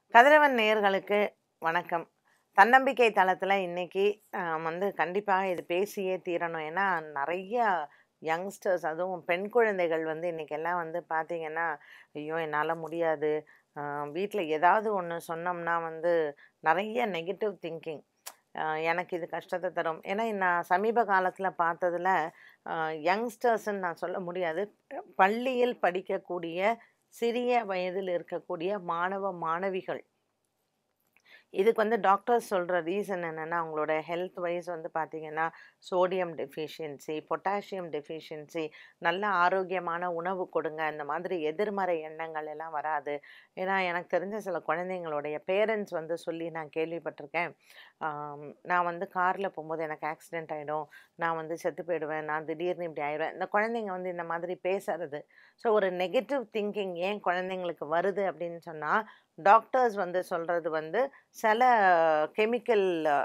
கதிரவன் நேயர்களுக்கு வணக்கம் தன்னம்பிக்கை தளத்தில் இன்னைக்கு ஆஹ், வந்து கண்டிப்பாக இது பேசியே தீரணும் ஏன்னா நிறைய யங்ஸ்டர்ஸ் அதுவும் பெண் குழந்தைகள் வந்து இன்னைக்கு எல்லாம் வந்து பார்த்தீங்கன்னா ஐயோ என்னால் முடியாது வீட்டில் ஏதாவது ஒன்று சொன்னோம்னா வந்து நிறைய நெகட்டிவ் திங்கிங் எனக்கு இது கஷ்டத்தை தரும் ஏன்னா நான் சமீப காலத்தில் பார்த்ததுல யங்ஸ்டர்ஸ்ன்னு நான் சொல்ல முடியாது பள்ளியில் படிக்கக்கூடிய சிறிய வயதில் இருக்கக்கூடிய மாணவ மாணவிகள் இதுக்கு வந்து டாக்டர்ஸ் சொல்கிற ரீசன் என்னென்னா அவங்களோட ஹெல்த் வைஸ் வந்து பார்த்திங்கன்னா சோடியம் டெஃபிஷியன்சி பொட்டாசியம் டெஃபிஷியன்சி நல்ல ஆரோக்கியமான உணவு கொடுங்க இந்த மாதிரி எதிர்மறை எண்ணங்கள் எல்லாம் வராது ஏன்னா எனக்கு தெரிஞ்ச சில குழந்தைங்களுடைய பேரண்ட்ஸ் வந்து சொல்லி நான் கேள்விப்பட்டிருக்கேன் ஆம், நான் வந்து காரில் போகும்போது எனக்கு ஆக்சிடென்ட் ஆகிடும் நான் வந்து செத்து போயிடுவேன் நான் திடீர்னு இப்படி ஆயிடுவேன் இந்த குழந்தைங்க வந்து இந்த மாதிரி பேசுறது ஸோ ஒரு நெகட்டிவ் திங்கிங் ஏன் குழந்தைங்களுக்கு வருது அப்படின்னு சொன்னால் டாக்டர்ஸ் வந்து சொல்கிறது வந்து சில chemical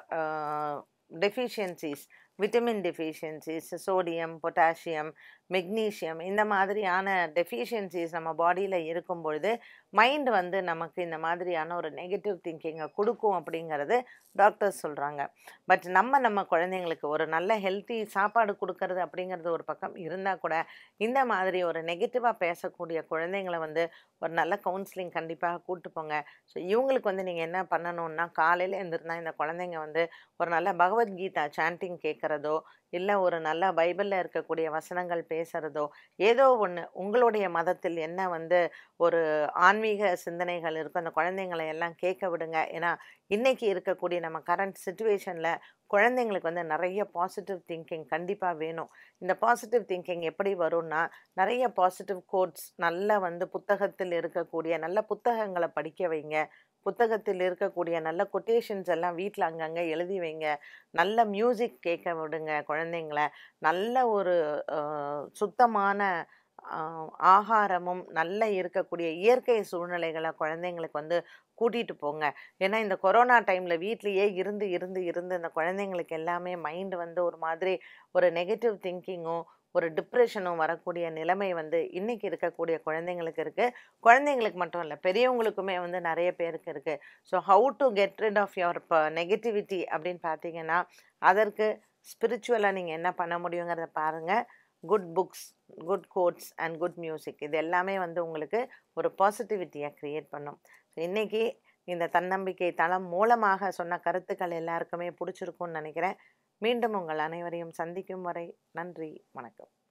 deficiencies vitamin deficiencies sodium potassium magnesium இந்த மாதிரியான டெஃபிஷியன்சிஸ் நம்ம பாடியில் இருக்கும் பொழுது மைண்ட் வந்து நமக்கு இந்த மாதிரியான ஒரு நெகட்டிவ் திங்கிங்கை கொடுக்கும் அப்படிங்கிறது டாக்டர்ஸ் சொல்கிறாங்க பட் நம்ம நம்ம குழந்தைங்களுக்கு ஒரு நல்ல ஹெல்த்தி சாப்பாடு கொடுக்கறது அப்படிங்கிறது ஒரு பக்கம் இருந்தால் கூட இந்த மாதிரி ஒரு நெகட்டிவாக பேசக்கூடிய குழந்தைங்களை வந்து ஒரு நல்ல கவுன்சிலிங் கண்டிப்பாக கூட்டு போங்க ஸோ இவங்களுக்கு வந்து நீங்கள் என்ன பண்ணணும்னா காலையில் எழுந்திருந்தா இந்த குழந்தைங்க வந்து ஒரு நல்ல பகவத்கீதா சாண்டிங் கேட்குறதோ இல்லை ஒரு நல்ல பைபிளில் இருக்கக்கூடிய வசனங்கள் பேசுகிறதோ ஏதோ ஒன்று உங்களுடைய மதத்தில் என்ன வந்து ஒரு ஆன்மீக சிந்தனைகள் இருக்கோ அந்த குழந்தைங்களை எல்லாம் கேட்க விடுங்க ஏன்னா இன்னைக்கு இருக்கக்கூடிய நம்ம கரண்ட் சுச்சுவேஷனில் குழந்தைங்களுக்கு வந்து நிறைய பாசிட்டிவ் திங்கிங் கண்டிப்பாக வேணும் இந்த பாசிட்டிவ் திங்கிங் எப்படி வரும்னா நிறைய பாசிட்டிவ் கோட்ஸ் நல்ல வந்து புத்தகத்தில் இருக்கக்கூடிய நல்ல புத்தகங்களை படிக்க வைங்க புத்தகத்தில் இருக்கக்கூடிய நல்ல கொட்டேஷன்ஸ் எல்லாம் வீட்டில் அங்கங்கே எழுதி வைங்க நல்ல மியூசிக் கேட்க விடுங்க குழந்தைங்கள நல்ல ஒரு அஹ், சுத்தமான ஆஹ், ஆகாரமும் நல்ல இருக்கக்கூடிய இயற்கை சூழ்நிலைகளை குழந்தைங்களுக்கு வந்து கூட்டிகிட்டு போங்க ஏன்னா இந்த கொரோனா டைமில் வீட்லேயே இருந்து இருந்து இருந்து இந்த குழந்தைங்களுக்கு எல்லாமே மைண்ட் வந்து ஒரு மாதிரி ஒரு நெகட்டிவ் திங்கிங்கும் ஒரு டிப்ரெஷனும் வரக்கூடிய நிலைமை வந்து இன்னைக்கு இருக்கக்கூடிய குழந்தைங்களுக்கு இருக்குது குழந்தைங்களுக்கு மட்டும் இல்லை பெரியவங்களுக்குமே வந்து நிறைய பேருக்கு இருக்குது so how to get rid of your negativity அப்படின்னு பார்த்தீங்கன்னா அதற்கு ஸ்பிரிச்சுவலாக நீங்கள் என்ன பண்ண முடியுங்கிறத பாருங்கள் good books good quotes and good music இது எல்லாமே வந்து உங்களுக்கு ஒரு பாசிட்டிவிட்டியை க்ரியேட் பண்ணும் ஸோ இன்றைக்கி இந்த தன்னம்பிக்கை தளம் மூலமாக சொன்ன கருத்துக்கள் எல்லாருக்குமே பிடிச்சிருக்கும்னு நினைக்கிறேன் மீண்டும் உங்கள் அனைவரையும் சந்திக்கும் வரை நன்றி வணக்கம்